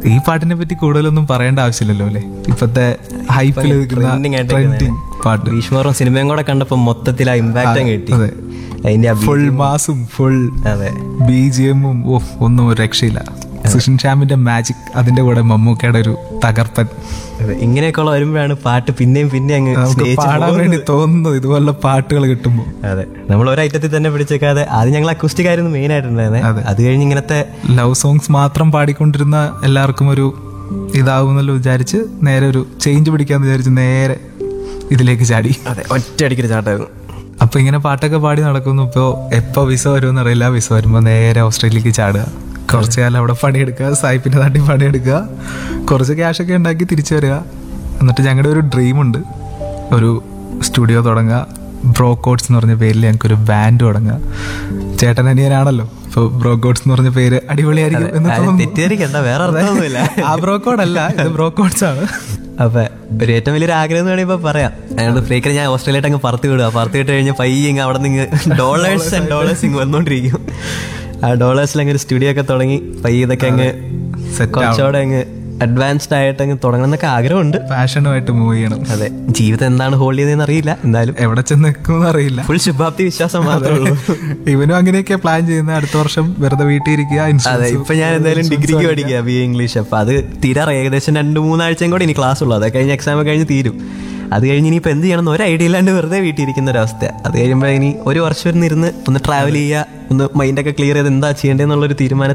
ഈ പാട്ടിനെ പറ്റി കൂടുതലൊന്നും പറയേണ്ട ആവശ്യമില്ലല്ലോ അല്ലേ ഇപ്പത്തെ ഹൈപ്പിൽ trending ആയിട്ട് ട്രെൻഡിങ് പാട്ട് ഭീഷ്മറും സിനിമയും കൂടെ കണ്ടപ്പോ മൊത്തത്തിൽ ആ ഇമ്പാക്റ്റ് അങ്ങ് കിട്ടി അതെ. അതിന്റെ ആ beat- ഫുൾ മാസും ഫുൾ അതെ ബി ജി എമ്മും ഓ ഒന്നും ഒരു രക്ഷയില്ല സുഷിൻ ശ്യാമിന്റെ മാജിക് അതിന്റെ കൂടെ മമ്മൂക്കയുടെ ഒരു തകർപ്പൻ അതെ ഇങ്ങനെയൊക്കെയുള്ള വരുമ്പോഴാണ് പാട്ട് പിന്നെയും പിന്നെ അങ്ങ് നമുക്ക് സ്നേഹിച്ച് പാടാൻ പോകുന്നത്. വേണ്ടി തോന്നുന്നത് ഇതുപോലുള്ള പാട്ടുകൾ കിട്ടുമ്പോൾ അതെ നമ്മൾ ഒരു ഐറ്റത്തിൽ തന്നെ പിടിച്ചേക്കാതെ ആദ്യം ഞങ്ങൾ അക്കൂസ്റ്റിക് ആയിരുന്നു മെയിൻ ആയിട്ടുണ്ടായിരുന്നത് അത് കഴിഞ്ഞ് ഇങ്ങനത്തെ ലവ് സോങ്സ് മാത്രം പാടിക്കൊണ്ടിരുന്ന എല്ലാവർക്കും ഒരു ഇതാവുന്നല്ലോ വിചാരിച്ച് നേരെ ഒരു ചേഞ്ച് പിടിക്കാന്ന് വിചാരിച്ച് നേരെ ഇതിലേക്ക് ചാടി അതെ ഒറ്റയടിക്കൊരു ചാട്ടായിരുന്നു അപ്പൊ ഇങ്ങനെ പാട്ടൊക്കെ പാടി നടക്കുന്നു ഇപ്പോ എപ്പോ വിസ വരുമെന്ന് അറിയില്ല വിസ വരുമ്പോ നേരെ ഓസ്ട്രേലിയക്ക് ചാടുക കുറച്ചു കാലം അവിടെ പണിയെടുക്കുക സായിപ്പിന്റെ നാട്ടിൽ പണിയെടുക്കുക കുറച്ച് ക്യാഷ് ഒക്കെ ഉണ്ടാക്കി തിരിച്ചു വരിക എന്നിട്ട് ഞങ്ങളുടെ ഒരു ഡ്രീം ഉണ്ട് ഒരു സ്റ്റുഡിയോ തുടങ്ങുക ബ്രോക്കോട്ട്സ് എന്ന് പറഞ്ഞ പേരിൽ ഞങ്ങൾക്ക് ഒരു ബാൻഡ് തുടങ്ങുക ചേട്ടൻ അനിയനാണല്ലോ ഇപ്പോൾ ബ്രോക്കോട്ട്സ് എന്ന് പറഞ്ഞ പേര് അടിപൊളിയായിരിക്കും എന്ന് ആരും തോന്നുന്നു തെറ്റിദ്ധരിക്കണ്ട വേറെ അർത്ഥമൊന്നുമില്ല ആ ബ്രോക്കോഡ് അല്ല ഇത് ബ്രോക്കോട്ട്സ് ആണ് അപ്പൊ ഒരു ഏറ്റവും വലിയൊരു ആഗ്രഹം എന്ന് വേണമെങ്കിൽ പറയാം അതുകൊണ്ട് ഫ്രീക്കർ ഞാൻ ഓസ്ട്രേലിയയിട്ട് അങ്ങ് പറത്തി വിടുക പറത്തി വിട്ട് കഴിഞ്ഞ് പയ്യെ ഇങ്ങ് അവിടെ നിന്ന് ഡോളേഴ്സ് ആൻഡ് ഡോളേഴ്സ് ഇങ്ങ് വന്നോണ്ടിരിക്കും ആ ഡോളേഴ്സിൽ അങ്ങ് ഒരു സ്റ്റുഡിയോ ഒക്കെ തുടങ്ങി പയ്യെ ഇതൊക്കെ അങ്ങ് Set കുറച്ചുകൂടെ അങ്ങ് അഡ്വാൻസ്ഡ് ആയിട്ട് അങ്ങ് തുടങ്ങണം എന്നൊക്കെ ആഗ്രഹമുണ്ട് ഫാഷനുമായിട്ട് മൂവ് ചെയ്യണം അതെ ജീവിതം എന്താണ് ഹോൾഡ് ചെയ്തതെന്ന് അറിയില്ല എന്തായാലും എവിടെ ചെന്ന് നിൽക്കുമെന്ന് അറിയില്ല ഫുൾ ശുഭാപ്തി വിശ്വാസം മാത്രമേ ഉള്ളൂ ഇവനും അങ്ങനെയൊക്കെ പ്ലാൻ ചെയ്യുന്ന അടുത്ത വർഷം വെറുതെ വീട്ടിൽ ഇരിക്കുക അതെ ഇൻഷുറൻസ് ഇപ്പൊ ഞാൻ എന്തായാലും ഡിഗ്രിക്ക് പഠിക്കുക ബി എ ഇംഗ്ലീഷ് അപ്പൊ അത് തീരാറ് ഏകദേശം രണ്ട് മൂന്നാഴ്ചയും കൂടെ ഇനി ക്ലാസ് ഉള്ളൂ അത് കഴിഞ്ഞ് എക്സാം കഴിഞ്ഞ് തീരും അത് കഴിഞ്ഞ് ഇനിയിപ്പോൾ എന്ത് ചെയ്യണം എന്ന് ഒരു ഐഡിയ ഇല്ലാണ്ട് വെറുതെ വീട്ടിൽ ഇരിക്കുന്ന ഒരു അവസ്ഥ അത് കഴിയുമ്പോൾ ഇനി ഒരു വർഷം ഇരുന്ന് ഇരുന്ന് ഒന്ന് ട്രാവൽ ചെയ്യുക ഒന്ന് മൈൻഡൊക്കെ ക്ലിയർ ചെയ്ത് എന്താ ചെയ്യേണ്ടതെന്നുള്ളൊരു തീരുമാനം